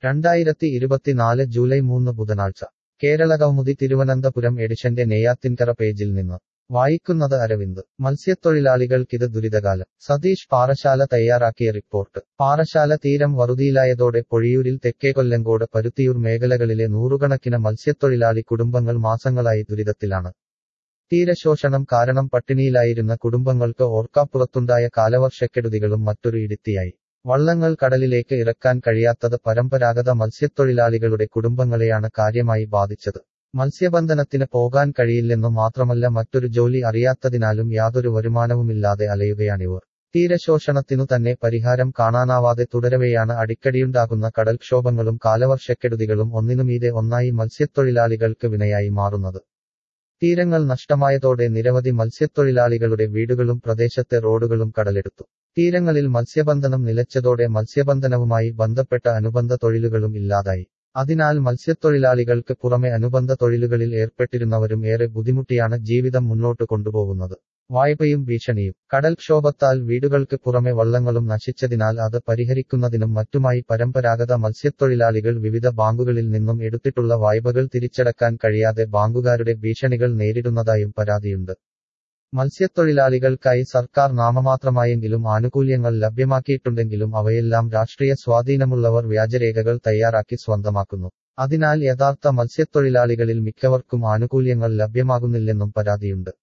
രണ്ടായിരത്തി ഇരുപത്തിനാല് ജൂലൈ മൂന്ന് ബുധനാഴ്ച കേരളകൗമുദി തിരുവനന്തപുരം എഡിഷന്റെ നെയ്യാത്തിൻകര പേജിൽ നിന്ന് വായിക്കുന്നത് അരവിന്ദ് മത്സ്യത്തൊഴിലാളികൾക്കിത് ദുരിതകാലം സതീഷ് പാറശാല തയ്യാറാക്കിയ റിപ്പോർട്ട് പാറശാല തീരം വറുതിയിലായതോടെ പൊഴിയൂരിൽ തെക്കേകൊല്ലങ്കോട് പരുത്തിയൂർ മേഖലകളിലെ നൂറുകണക്കിന് മത്സ്യത്തൊഴിലാളി കുടുംബങ്ങൾ മാസങ്ങളായി ദുരിതത്തിലാണ് തീരശോഷണം കാരണം പട്ടിണിയിലായിരുന്ന കുടുംബങ്ങൾക്ക് ഓർക്കാപ്പുറത്തുണ്ടായ കാലവർഷക്കെടുതികളും മറ്റൊരു ഇടുത്തിയായി വള്ളങ്ങൾ കടലിലേക്ക് ഇറക്കാൻ കഴിയാത്തത് പരമ്പരാഗത മത്സ്യത്തൊഴിലാളികളുടെ കുടുംബങ്ങളെയാണ് കാര്യമായി ബാധിച്ചത് മത്സ്യബന്ധനത്തിന് പോകാൻ കഴിയില്ലെന്നു മാത്രമല്ല മറ്റൊരു ജോലി അറിയാത്തതിനാലും യാതൊരു വരുമാനവുമില്ലാതെ അലയുകയാണിവർ തീരശോഷണത്തിനു തന്നെ പരിഹാരം കാണാനാവാതെ തുടരവെയാണ് അടിക്കടിയുണ്ടാകുന്ന കടൽക്ഷോഭങ്ങളും കാലവർഷക്കെടുതികളും ഒന്നിനുമീതെ ഒന്നായി മത്സ്യത്തൊഴിലാളികൾക്ക് വിനയായി മാറുന്നത് തീരങ്ങൾ നഷ്ടമായതോടെ നിരവധി മത്സ്യത്തൊഴിലാളികളുടെ വീടുകളും പ്രദേശത്തെ റോഡുകളും കടലെടുത്തു തീരങ്ങളിൽ മത്സ്യബന്ധനം നിലച്ചതോടെ മത്സ്യബന്ധനവുമായി ബന്ധപ്പെട്ട അനുബന്ധ തൊഴിലുകളും ഇല്ലാതായി അതിനാൽ മത്സ്യത്തൊഴിലാളികൾക്ക് പുറമെ അനുബന്ധ തൊഴിലുകളിൽ ഏർപ്പെട്ടിരുന്നവരും ഏറെ ബുദ്ധിമുട്ടിയാണ് ജീവിതം മുന്നോട്ട് കൊണ്ടുപോകുന്നത് വായ്പയും ഭീഷണിയും കടൽക്ഷോഭത്താൽ വീടുകൾക്ക് പുറമെ വള്ളങ്ങളും നശിച്ചതിനാൽ അത് പരിഹരിക്കുന്നതിനും മറ്റുമായി പരമ്പരാഗത മത്സ്യത്തൊഴിലാളികൾ വിവിധ ബാങ്കുകളിൽ നിന്നും എടുത്തിട്ടുള്ള വായ്പകൾ തിരിച്ചടക്കാൻ കഴിയാതെ ബാങ്കുകാരുടെ ഭീഷണികൾ നേരിടുന്നതായും പരാതിയുണ്ട് മത്സ്യത്തൊഴിലാളികൾക്കായി സർക്കാർ നാമമാത്രമായെങ്കിലും ആനുകൂല്യങ്ങൾ ലഭ്യമാക്കിയിട്ടുണ്ടെങ്കിലും അവയെല്ലാം രാഷ്ട്രീയ സ്വാധീനമുള്ളവർ വ്യാജരേഖകൾ തയ്യാറാക്കി സ്വന്തമാക്കുന്നു അതിനാൽ യഥാർത്ഥ മത്സ്യത്തൊഴിലാളികളിൽ മിക്കവർക്കും ആനുകൂല്യങ്ങൾ ലഭ്യമാകുന്നില്ലെന്നും പരാതിയുണ്ട്